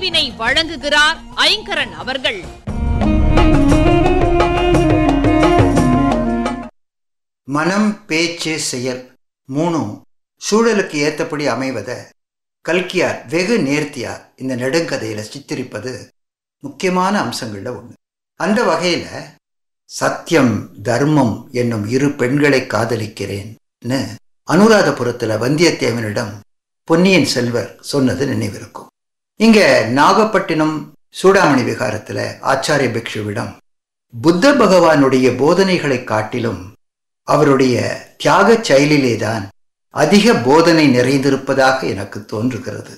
ஆய்வினை வழங்குகிறார் ஐங்கரன் அவர்கள் மனம் பேச்சு செயல் மூணும் சூழலுக்கு ஏத்தபடி அமைவத கல்கியார் வெகு நேர்த்தியா இந்த நெடுங்கதையில சித்தரிப்பது முக்கியமான அம்சங்கள்ல ஒண்ணு அந்த வகையில சத்தியம் தர்மம் என்னும் இரு பெண்களை காதலிக்கிறேன்னு அனுராதபுரத்துல வந்தியத்தேவனிடம் பொன்னியின் செல்வர் சொன்னது நினைவிருக்கும் இங்க நாகப்பட்டினம் சூடாமணி விகாரத்துல ஆச்சாரிய பிக்ஷுவிடம் புத்த பகவானுடைய போதனைகளை காட்டிலும் அவருடைய தியாக செயலிலேதான் அதிக போதனை நிறைந்திருப்பதாக எனக்கு தோன்றுகிறது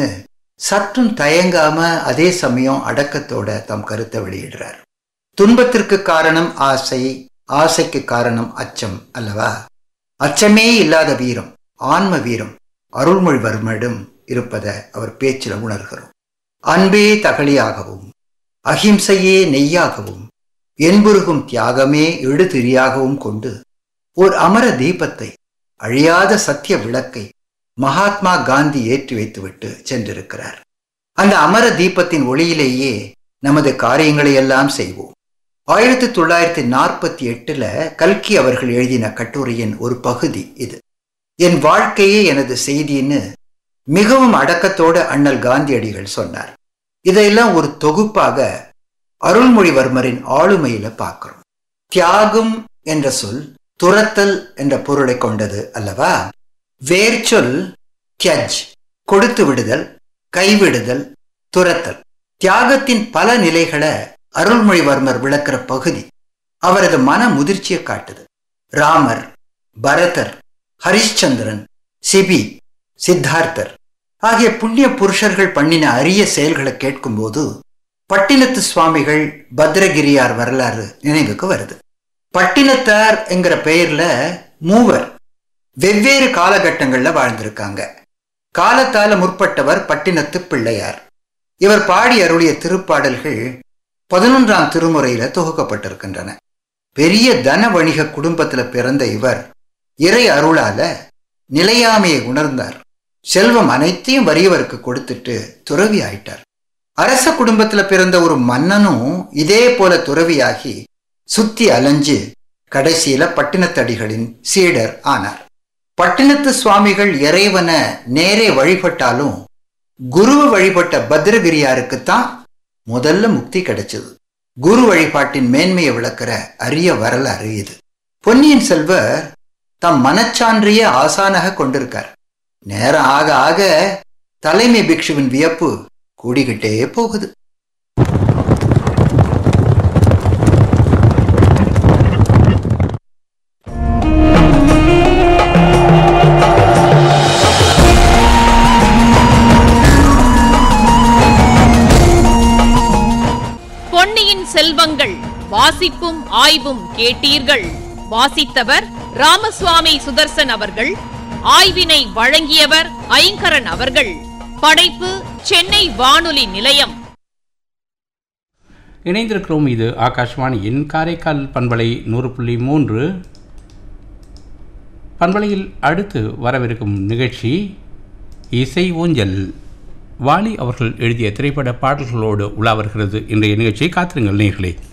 சற்றும் தயங்காம அதே சமயம் அடக்கத்தோட தம் கருத்தை வெளியிடுறார் துன்பத்திற்கு காரணம் ஆசை ஆசைக்கு காரணம் அச்சம் அல்லவா அச்சமே இல்லாத வீரம் ஆன்ம வீரம் அருள்மொழிவர்மரிடம் இருப்பதை அவர் பேச்சில் உணர்கிறோம் அன்பே தகலியாகவும் அகிம்சையே நெய்யாகவும் என்புருகும் தியாகமே எழுதிரியாகவும் கொண்டு ஓர் அமர தீபத்தை அழியாத சத்திய விளக்கை மகாத்மா காந்தி ஏற்றி வைத்துவிட்டு சென்றிருக்கிறார் அந்த அமர தீபத்தின் ஒளியிலேயே நமது காரியங்களை எல்லாம் செய்வோம் ஆயிரத்தி தொள்ளாயிரத்தி நாற்பத்தி எட்டுல கல்கி அவர்கள் எழுதின கட்டுரையின் ஒரு பகுதி இது என் வாழ்க்கையே எனது செய்தின்னு மிகவும் அடக்கத்தோட அண்ணல் காந்தியடிகள் சொன்னார் இதையெல்லாம் ஒரு தொகுப்பாக அருள்மொழிவர்மரின் ஆளுமையில பார்க்கிறோம் தியாகம் என்ற சொல் துரத்தல் என்ற பொருளை கொண்டது அல்லவா வேர்ச்சொல் தியஜ் கொடுத்து விடுதல் கைவிடுதல் துரத்தல் தியாகத்தின் பல நிலைகளை அருள்மொழிவர்மர் விளக்கிற பகுதி அவரது மன முதிர்ச்சியை காட்டுது ராமர் பரதர் ஹரிஷ்சந்திரன் சிபி சித்தார்த்தர் ஆகிய புண்ணிய புருஷர்கள் பண்ணின அரிய செயல்களை கேட்கும்போது பட்டினத்து சுவாமிகள் பத்ரகிரியார் வரலாறு நினைவுக்கு வருது பட்டினத்தார் என்கிற பெயர்ல மூவர் வெவ்வேறு காலகட்டங்கள்ல வாழ்ந்திருக்காங்க காலத்தால முற்பட்டவர் பட்டினத்து பிள்ளையார் இவர் பாடி அருளிய திருப்பாடல்கள் பதினொன்றாம் திருமுறையில தொகுக்கப்பட்டிருக்கின்றன பெரிய தன வணிக குடும்பத்துல பிறந்த இவர் இறை அருளால நிலையாமையை உணர்ந்தார் செல்வம் அனைத்தையும் வறியவருக்கு கொடுத்துட்டு துறவி ஆயிட்டார் அரச குடும்பத்துல பிறந்த ஒரு மன்னனும் இதே போல துறவியாகி சுத்தி அலைஞ்சு கடைசியில பட்டினத்தடிகளின் சீடர் ஆனார் பட்டினத்து சுவாமிகள் இறைவனை நேரே வழிபட்டாலும் குருவை வழிபட்ட பத்ரகிரியாருக்குத்தான் முதல்ல முக்தி கிடைச்சது குரு வழிபாட்டின் மேன்மையை விளக்குற அரிய வரலாறு இது பொன்னியின் செல்வர் தம் மனச்சான்றிய ஆசானாக கொண்டிருக்கார் நேரம் ஆக ஆக தலைமை பிக்ஷுவின் வியப்பு கூடிக்கிட்டே போகுது பொன்னியின் செல்வங்கள் வாசிப்பும் ஆய்வும் கேட்டீர்கள் வாசித்தவர் ராமசுவாமி சுதர்சன் அவர்கள் ஆய்வினை வழங்கியவர் ஐங்கரன் அவர்கள் படைப்பு சென்னை வானொலி நிலையம் இணைந்திருக்கிறோம் இது ஆகாஷ்வாணியின் காரைக்கால் பண்பலை நூறு புள்ளி மூன்று பண்பலையில் அடுத்து வரவிருக்கும் நிகழ்ச்சி இசை ஊஞ்சல் வாலி அவர்கள் எழுதிய திரைப்பட பாடல்களோடு உலா வருகிறது இன்றைய நிகழ்ச்சியை காத்திருங்கள் நேர்களே